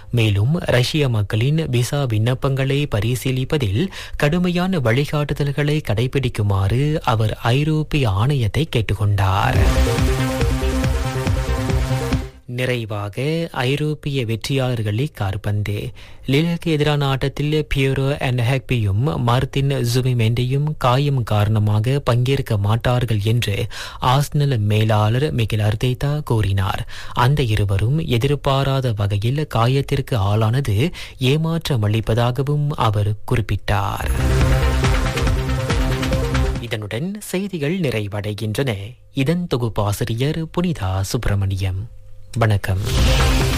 மேலும் ரஷ்ய மக்களின் விசா விண்ணப்பங்களை பரிசீலிப்பதில் கடுமையான வழிகாட்டுதல்களை கடைபிடிக்குமாறு அவர் ஐரோப்பிய ஆணையத்தை கேட்டுக்கொண்டார் நிறைவாக ஐரோப்பிய வெற்றியாளர்களை கார்பந்து லிலுக்கு எதிரான ஆட்டத்தில் பியூரோ அண்ட் ஹெக்பியும் மார்டின் ஜுபிமெண்டியும் காயம் காரணமாக பங்கேற்க மாட்டார்கள் என்று ஆஸ்னல் மேலாளர் மிகில் அர்தேதா கூறினார் அந்த இருவரும் எதிர்பாராத வகையில் காயத்திற்கு ஆளானது ஏமாற்றம் அளிப்பதாகவும் அவர் குறிப்பிட்டார் இதனுடன் செய்திகள் நிறைவடைகின்றன இதன் தொகுப்பாசிரியர் புனிதா சுப்பிரமணியம் வணக்கம்